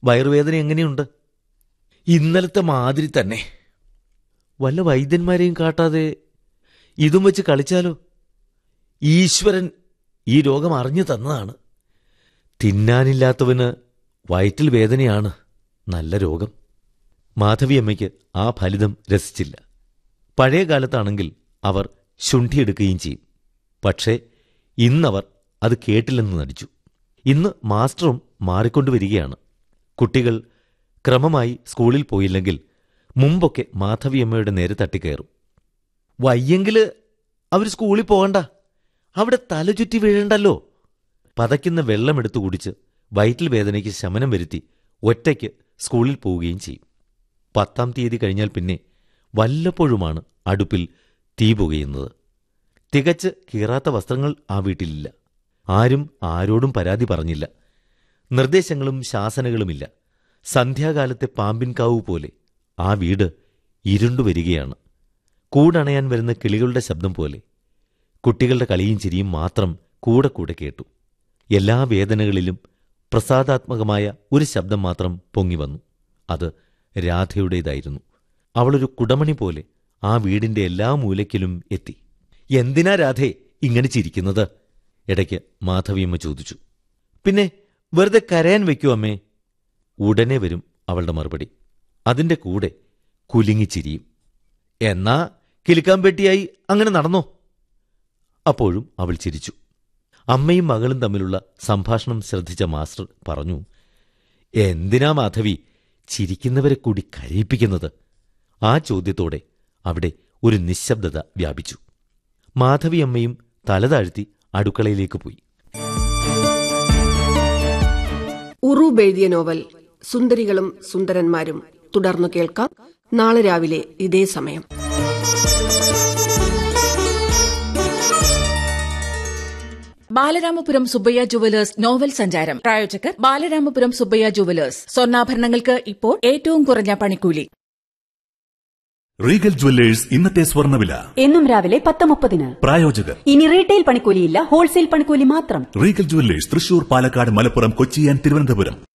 വയറുവേദന എങ്ങനെയുണ്ട് ഇന്നലത്തെ മാതിരി തന്നെ വല്ല വൈദ്യന്മാരെയും കാട്ടാതെ ഇതും വെച്ച് കളിച്ചാലോ ഈശ്വരൻ ഈ രോഗം അറിഞ്ഞു തന്നതാണ് തിന്നാനില്ലാത്തവന് വയറ്റിൽ വേദനയാണ് നല്ല രോഗം മാധവിയമ്മയ്ക്ക് ആ ഫലിതം രസിച്ചില്ല പഴയ കാലത്താണെങ്കിൽ അവർ ശുണ്ഠിയെടുക്കുകയും ചെയ്യും പക്ഷേ ഇന്നവർ അത് കേട്ടില്ലെന്ന് നടിച്ചു ഇന്ന് മാസ്റ്ററും മാറിക്കൊണ്ടുവരികയാണ് കുട്ടികൾ ക്രമമായി സ്കൂളിൽ പോയില്ലെങ്കിൽ മുമ്പൊക്കെ മാധവിയമ്മയുടെ നേരെ തട്ടിക്കയറും വയ്യെങ്കില് അവർ സ്കൂളിൽ പോകണ്ട അവിടെ തലചുറ്റി വീഴണ്ടല്ലോ പതയ്ക്കുന്ന വെള്ളമെടുത്തു കുടിച്ച് വയറ്റിൽ വേദനയ്ക്ക് ശമനം വരുത്തി ഒറ്റയ്ക്ക് സ്കൂളിൽ പോവുകയും ചെയ്യും പത്താം തീയതി കഴിഞ്ഞാൽ പിന്നെ വല്ലപ്പോഴുമാണ് അടുപ്പിൽ തീ പുകയുന്നത് തികച്ച് കീറാത്ത വസ്ത്രങ്ങൾ ആ വീട്ടിലില്ല ആരും ആരോടും പരാതി പറഞ്ഞില്ല നിർദ്ദേശങ്ങളും ശാസനകളുമില്ല സന്ധ്യാകാലത്തെ പാമ്പിൻകാവ് പോലെ ആ വീട് ഇരുണ്ടുവരികയാണ് കൂടണയാൻ വരുന്ന കിളികളുടെ ശബ്ദം പോലെ കുട്ടികളുടെ കളിയും ചിരിയും മാത്രം കൂടെ കൂടെ കേട്ടു എല്ലാ വേദനകളിലും പ്രസാദാത്മകമായ ഒരു ശബ്ദം മാത്രം പൊങ്ങി വന്നു അത് രാധയുടേതായിരുന്നു അവളൊരു കുടമണി പോലെ ആ വീടിന്റെ എല്ലാ മൂലയ്ക്കിലും എത്തി എന്തിനാ രാധേ ഇങ്ങനെ ചിരിക്കുന്നത് ഇടയ്ക്ക് മാധവിയമ്മ ചോദിച്ചു പിന്നെ വെറുതെ കരയാൻ വെക്കൂ അമ്മേ ഉടനെ വരും അവളുടെ മറുപടി അതിന്റെ കൂടെ കുലുങ്ങിച്ചിരിയും എന്നാ കിലുക്കാൻ പെട്ടിയായി അങ്ങനെ നടന്നോ അപ്പോഴും അവൾ ചിരിച്ചു അമ്മയും മകളും തമ്മിലുള്ള സംഭാഷണം ശ്രദ്ധിച്ച മാസ്റ്റർ പറഞ്ഞു എന്തിനാ മാധവി ചിരിക്കുന്നവരെ കൂടി കരയിപ്പിക്കുന്നത് ആ ചോദ്യത്തോടെ അവിടെ ഒരു നിശബ്ദത വ്യാപിച്ചു മാധവി അമ്മയും തല താഴ്ത്തി അടുക്കളയിലേക്ക് പോയി ഉറൂബ് എഴുതിയ നോവൽ സുന്ദരികളും സുന്ദരന്മാരും തുടർന്നു കേൾക്കാം നാളെ രാവിലെ ഇതേ സമയം ബാലരാമപുരം സുബ്ബയ്യ ജുവലേഴ്സ് നോവൽ സഞ്ചാരം പ്രായോജകർ ബാലരാമപുരം സുബ്ബയ്യ ജുവലേഴ്സ് സ്വർണ്ണാഭരണങ്ങൾക്ക് ഇപ്പോൾ ഏറ്റവും കുറഞ്ഞ പണിക്കൂലി റീഗൽ ജുവല്ലേഴ്സ് ഇന്നത്തെ സ്വർണ്ണവില എന്നും രാവിലെ പത്ത് മുപ്പതിന് പ്രായോജകർ ഇനി റീറ്റെയിൽ പണിക്കൂലിയില്ല ഹോൾസെയിൽ പണിക്കൂലി മാത്രം Regal jewellers Thrissur Palakkad Malappuram Kochi and Thiruvananthapuram